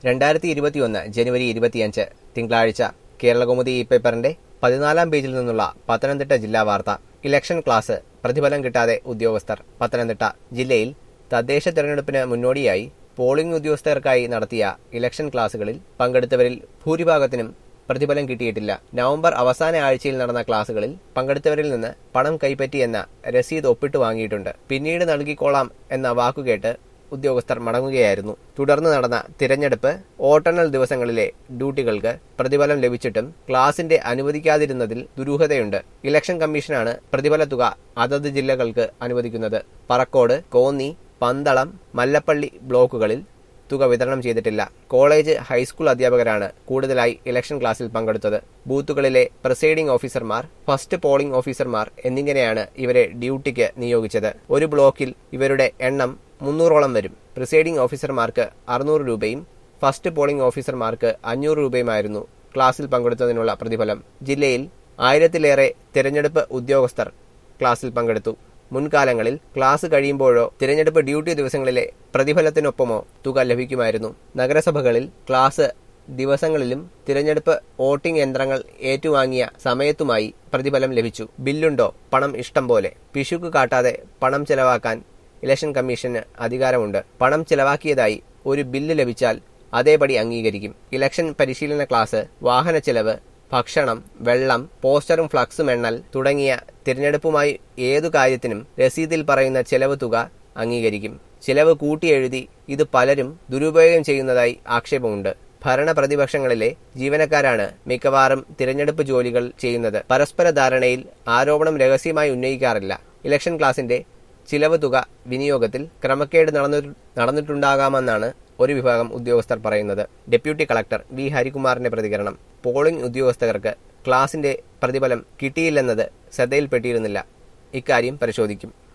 രണ്ടായിരത്തി ഇരുപത്തിയൊന്ന് ജനുവരി ഇരുപത്തിയഞ്ച് തിങ്കളാഴ്ച കേരളകൗമുദി ഈ പേപ്പറിന്റെ പതിനാലാം പേജിൽ നിന്നുള്ള പത്തനംതിട്ട ജില്ലാ വാർത്ത ഇലക്ഷൻ ക്ലാസ് പ്രതിഫലം കിട്ടാതെ ഉദ്യോഗസ്ഥർ പത്തനംതിട്ട ജില്ലയിൽ തദ്ദേശ തെരഞ്ഞെടുപ്പിന് മുന്നോടിയായി പോളിംഗ് ഉദ്യോഗസ്ഥർക്കായി നടത്തിയ ഇലക്ഷൻ ക്ലാസുകളിൽ പങ്കെടുത്തവരിൽ ഭൂരിഭാഗത്തിനും പ്രതിഫലം കിട്ടിയിട്ടില്ല നവംബർ അവസാന ആഴ്ചയിൽ നടന്ന ക്ലാസുകളിൽ പങ്കെടുത്തവരിൽ നിന്ന് പണം കൈപ്പറ്റിയെന്ന രസീത് ഒപ്പിട്ട് വാങ്ങിയിട്ടുണ്ട് പിന്നീട് നൽകിക്കോളാം എന്ന വാക്കുകേട്ട് ഉദ്യോഗസ്ഥർ മടങ്ങുകയായിരുന്നു തുടർന്ന് നടന്ന തിരഞ്ഞെടുപ്പ് വോട്ടെണ്ണൽ ദിവസങ്ങളിലെ ഡ്യൂട്ടികൾക്ക് പ്രതിഫലം ലഭിച്ചിട്ടും ക്ലാസിന്റെ അനുവദിക്കാതിരുന്നതിൽ ദുരൂഹതയുണ്ട് ഇലക്ഷൻ കമ്മീഷനാണ് പ്രതിഫല തുക അതത് ജില്ലകൾക്ക് അനുവദിക്കുന്നത് പറക്കോട് കോന്നി പന്തളം മല്ലപ്പള്ളി ബ്ലോക്കുകളിൽ തുക വിതരണം ചെയ്തിട്ടില്ല കോളേജ് ഹൈസ്കൂൾ അധ്യാപകരാണ് കൂടുതലായി ഇലക്ഷൻ ക്ലാസ്സിൽ പങ്കെടുത്തത് ബൂത്തുകളിലെ പ്രിസൈഡിംഗ് ഓഫീസർമാർ ഫസ്റ്റ് പോളിംഗ് ഓഫീസർമാർ എന്നിങ്ങനെയാണ് ഇവരെ ഡ്യൂട്ടിക്ക് നിയോഗിച്ചത് ഒരു ബ്ലോക്കിൽ ഇവരുടെ എണ്ണം മുന്നൂറോളം വരും പ്രിസൈഡിംഗ് ഓഫീസർമാർക്ക് അറുന്നൂറ് രൂപയും ഫസ്റ്റ് പോളിംഗ് ഓഫീസർമാർക്ക് അഞ്ഞൂറ് രൂപയുമായിരുന്നു ക്ലാസ്സിൽ പങ്കെടുത്തതിനുള്ള പ്രതിഫലം ജില്ലയിൽ ആയിരത്തിലേറെ തിരഞ്ഞെടുപ്പ് ഉദ്യോഗസ്ഥർ ക്ലാസ്സിൽ പങ്കെടുത്തു മുൻകാലങ്ങളിൽ ക്ലാസ് കഴിയുമ്പോഴോ തിരഞ്ഞെടുപ്പ് ഡ്യൂട്ടി ദിവസങ്ങളിലെ പ്രതിഫലത്തിനൊപ്പമോ തുക ലഭിക്കുമായിരുന്നു നഗരസഭകളിൽ ക്ലാസ് ദിവസങ്ങളിലും തിരഞ്ഞെടുപ്പ് വോട്ടിംഗ് യന്ത്രങ്ങൾ ഏറ്റുവാങ്ങിയ സമയത്തുമായി പ്രതിഫലം ലഭിച്ചു ബില്ലുണ്ടോ പണം ഇഷ്ടം പോലെ പിശുക്ക് കാട്ടാതെ പണം ചെലവാക്കാൻ ഇലക്ഷൻ കമ്മീഷന് അധികാരമുണ്ട് പണം ചെലവാക്കിയതായി ഒരു ബില്ല് ലഭിച്ചാൽ അതേപടി അംഗീകരിക്കും ഇലക്ഷൻ പരിശീലന ക്ലാസ് വാഹന ചെലവ് ഭക്ഷണം വെള്ളം പോസ്റ്ററും ഫ്ലക്സും എണ്ണൽ തുടങ്ങിയ തിരഞ്ഞെടുപ്പുമായി ഏതു കാര്യത്തിനും രസീതിൽ പറയുന്ന ചെലവ് തുക അംഗീകരിക്കും ചിലവ് കൂട്ടിയെഴുതി ഇത് പലരും ദുരുപയോഗം ചെയ്യുന്നതായി ആക്ഷേപമുണ്ട് ഭരണ പ്രതിപക്ഷങ്ങളിലെ ജീവനക്കാരാണ് മിക്കവാറും തിരഞ്ഞെടുപ്പ് ജോലികൾ ചെയ്യുന്നത് പരസ്പര ധാരണയിൽ ആരോപണം രഹസ്യമായി ഉന്നയിക്കാറില്ല ഇലക്ഷൻ ക്ലാസിന്റെ ചിലവ് തുക വിനിയോഗത്തിൽ ക്രമക്കേട് നടന്നു നടന്നിട്ടുണ്ടാകാമെന്നാണ് ഒരു വിഭാഗം ഉദ്യോഗസ്ഥർ പറയുന്നത് ഡെപ്യൂട്ടി കളക്ടർ വി ഹരികുമാറിന്റെ പ്രതികരണം പോളിംഗ് ഉദ്യോഗസ്ഥർക്ക് ക്ലാസിന്റെ പ്രതിഫലം കിട്ടിയില്ലെന്നത് ശ്രദ്ധയിൽപ്പെട്ടിരുന്നില്ല ഇക്കാര്യം പരിശോധിക്കും